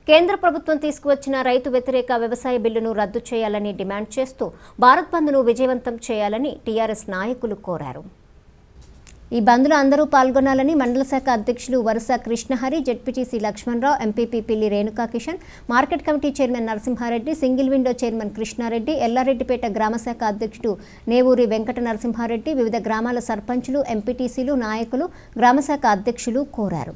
కేంద్ర ప్రభుత్వం తీసుకువచ్చిన రైతు వ్యతిరేక వ్యవసాయ బిల్లును రద్దు చేయాలని డిమాండ్ చేస్తూ భారత్ బంద్ను విజయవంతం చేయాలని టీఆర్ఎస్ నాయకులు కోరారు ఈ బంద్లో అందరూ పాల్గొనాలని మండల శాఖ అధ్యక్షులు వరుస Krishnahari ZPTC Lakshmanarao MPP Pilli Renuka Kishan market committee chairman Narasimhareddy single window chairman Krishnareddy Yellareddypet గ్రామ శాఖ అధ్యక్షుడు నేవూరి వెంకట నరసింహారెడ్డి వివిధ గ్రామాల సర్పంచులు ఎంపీటీసీలు నాయకులు గ్రామ శాఖ అధ్యక్షులు కోరారు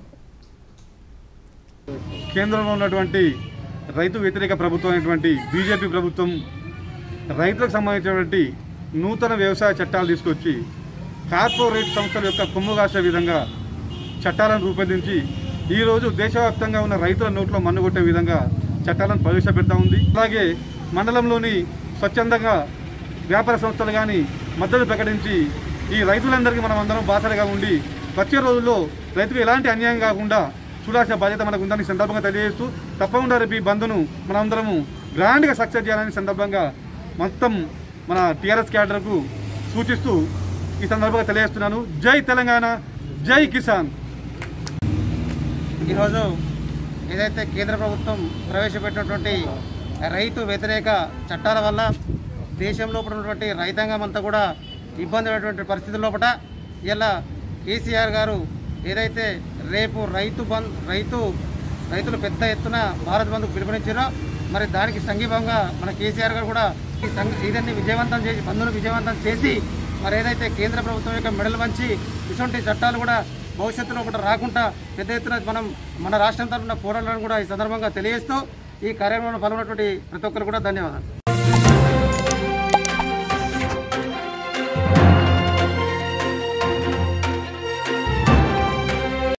కేంద్రంలో ఉన్నటువంటి రైతు వ్యతిరేక ప్రభుత్వం అయినటువంటి బీజేపీ ప్రభుత్వం రైతులకు సంబంధించినటువంటి నూతన వ్యవసాయ చట్టాలు తీసుకొచ్చి కార్పొరేట్ సంస్థల యొక్క కొమ్ము కాసే విధంగా చట్టాలను రూపొందించి ఈరోజు దేశవ్యాప్తంగా ఉన్న రైతుల నోట్లో మన్నుగొట్టే విధంగా చట్టాలను ప్రవేశపెడతా ఉంది అలాగే మండలంలోని స్వచ్ఛందంగా వ్యాపార సంస్థలు కానీ మద్దతు ప్రకటించి ఈ రైతులందరికీ మనం అందరం బాసరగా ఉండి వచ్చే రోజుల్లో రైతుకు ఎలాంటి అన్యాయం కాకుండా చూడాల్సిన బాధ్యత మనకు ఉందని ఈ సందర్భంగా తెలియజేస్తూ తప్పకుండా రేపు ఈ బంద్ను మనందరము గ్రాండ్గా సక్సెస్ చేయాలని సందర్భంగా మొత్తం మన టీఆర్ఎస్ క్యాడర్కు సూచిస్తూ ఈ సందర్భంగా తెలియజేస్తున్నాను జై తెలంగాణ జై కిసాన్ ఈరోజు ఏదైతే కేంద్ర ప్రభుత్వం ప్రవేశపెట్టినటువంటి రైతు వ్యతిరేక చట్టాల వల్ల దేశంలో ఉన్నటువంటి రైతాంగం అంతా కూడా ఇబ్బంది పడేటువంటి పరిస్థితుల లోపల ఇలా కేసీఆర్ గారు ఏదైతే రేపు రైతు బంద్ రైతు రైతులు పెద్ద ఎత్తున భారత్ బంద్కు పిలుపునిచ్చారో మరి దానికి సంఘీభంగా మన కేసీఆర్ గారు కూడా ఈ సంఘ ఇదన్ని విజయవంతం చేసి బంద్ను విజయవంతం చేసి మరి ఏదైతే కేంద్ర ప్రభుత్వం యొక్క మెడలు వంచి ఇటువంటి చట్టాలు కూడా భవిష్యత్తులో కూడా రాకుండా పెద్ద ఎత్తున మనం మన రాష్ట్రం తరఫున పోరాడాలని కూడా ఈ సందర్భంగా తెలియజేస్తూ ఈ కార్యక్రమంలో పాల్గొన్నటువంటి ప్రతి ఒక్కరు కూడా ధన్యవాదాలు